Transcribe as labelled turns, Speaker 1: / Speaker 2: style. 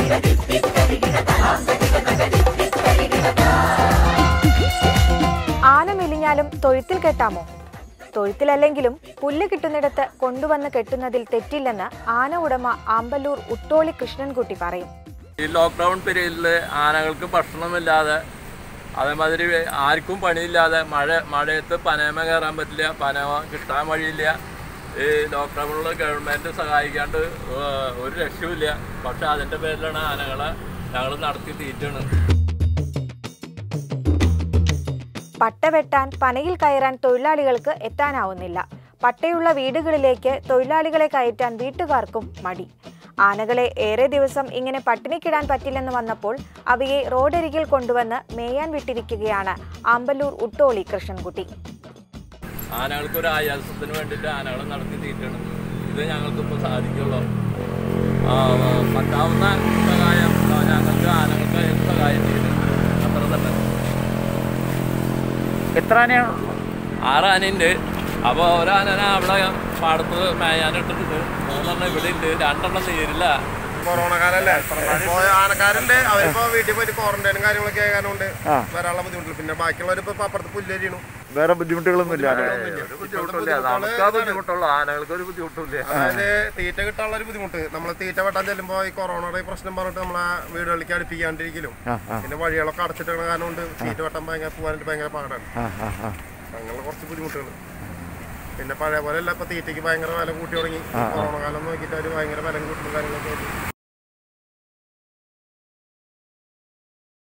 Speaker 1: ആന മെലിഞ്ഞാലും തൊഴുത്തിൽ കെട്ടാമോ തൊഴുത്തിലല്ലെങ്കിലും പുല്ല് കിട്ടുന്നിടത്ത് കൊണ്ടുവന്ന് കെട്ടുന്നതിൽ തെറ്റില്ലെന്ന് ആന ഉടമ ആമ്പല്ലൂർ ഉട്ടോളി കൃഷ്ണൻകുട്ടി പറയും
Speaker 2: ഈ ലോക്ക്ഡൗൺ പീരീഡിൽ ആനകൾക്ക് ഭക്ഷണമില്ലാതെ അതേമാതിരി ആർക്കും പണിയില്ലാതെ മഴ മഴയത്ത് പനയമ കയറാൻ പറ്റില്ല പനമ കിട്ടാൻ വഴിയില്ല ഈ ലോക്ക്ഡൗണിൽ ഗവൺമെൻറ് സഹായിക്കാണ്ട് ഏഹ്, ഒരു രക്ഷയുമില്ല പക്ഷെ അതിൻ്റെ പേരിലാണ് ആനകളെ ഞങ്ങൾ നടത്തി തീറ്റണത്
Speaker 1: പട്ട വെട്ടാൻ പനയിൽ കയറാൻ തൊഴിലാളികൾക്ക് എത്താനാവുന്നില്ല പട്ടയുള്ള വീടുകളിലേക്ക് തൊഴിലാളികളെ കയറ്റാൻ വീട്ടുകാർക്കും മടി ആനകളെ ഏറെ ദിവസം ഇങ്ങനെ പട്ടിണിക്കിടാൻ പറ്റില്ലെന്ന് വന്നപ്പോൾ അവയെ റോഡരികിൽ കൊണ്ടുവന്ന് മേയാൻ വിട്ടിരിക്കുകയാണ് ആമ്പല്ലൂർ ഉട്ടോളി കൃഷ്ണൻകുട്ടി
Speaker 2: ആനകൾക്ക് ഒരു ആയാസത്തിന് വേണ്ടിയിട്ട് ആനകളെ നടത്തി തീറ്റണം ഇത് ഞങ്ങൾക്കിപ്പോൾ സാധിക്കുള്ളൂ ആ, ആ, പറ്റാവുന്ന സഹായം ആ, ഞങ്ങൾക്ക് ആനകൾക്ക് ഏത് സഹായം ചെയ്തിട്ടുണ്ട് അത്ര തന്നെ
Speaker 3: എത്ര ആനയാണ്
Speaker 2: ആറ് ആനയുണ്ട് അപ്പോൾ ഒരാനന അവിടെ പാടത്ത് മേയാനിട്ടിട്ടുണ്ട് മൂന്നെണ്ണം ഇവിടെ ഉണ്ട് രണ്ടെണ്ണം തീരില്ല
Speaker 4: കൊറോണ കാലല്ലേ ഇപ്പൊ ആനക്കാരുണ്ട് അവരിപ്പോ വീട്ടിൽ പോയിട്ട് ക്വാറന്റൈനും കാര്യങ്ങളൊക്കെ ആയതുകൊണ്ട് വരാനുള്ള ബുദ്ധിമുട്ടില്ല പിന്നെ ബാക്കിയുള്ളവരിപ്പോ ഇപ്പൊ അപ്പുറത്ത് പുല്ലരിയണു
Speaker 3: വേറെ ബുദ്ധിമുട്ടുകളൊന്നും ഇല്ല
Speaker 2: ഒരു ബുദ്ധിമുട്ടില്ല നമുക്ക് ആ ബുദ്ധിമുട്ടുള്ളൂ ആനകൾക്ക് ഒരു ബുദ്ധിമുട്ടില്ല
Speaker 4: അതായത് തീറ്റ കിട്ടാനുള്ള ഒരു ബുദ്ധിമുട്ട് നമ്മൾ തീറ്റ വെട്ടാൻ ചെല്ലുമ്പോ ഈ കൊറോണയുടെ ഈ പ്രശ്നം പറഞ്ഞിട്ട് നമ്മളെ വീടുകളിലേക്ക് അടുപ്പിക്കാണ്ടിരിക്കലും പിന്നെ വഴികളൊക്കെ അടച്ചിട്ടുള്ള കാരണം കൊണ്ട് തീറ്റ വെട്ടാൻ ഭയങ്കര പോകാനായിട്ട് ഭയങ്കര പാടാണ് അങ്ങനെയുള്ള കുറച്ച് ബുദ്ധിമുട്ടുകൾ പിന്നെ പഴയ പോലെ അല്ല ഇപ്പൊ തീറ്റയ്ക്ക് ഭയങ്കര വില കൂട്ടി തുടങ്ങി കൊറോണ കാലം നോക്കിയിട്ട് അവര് ഭയങ്കര വില കൂട്ടുന്ന കാര്യങ്ങളൊക്കെ ആയിട്ട്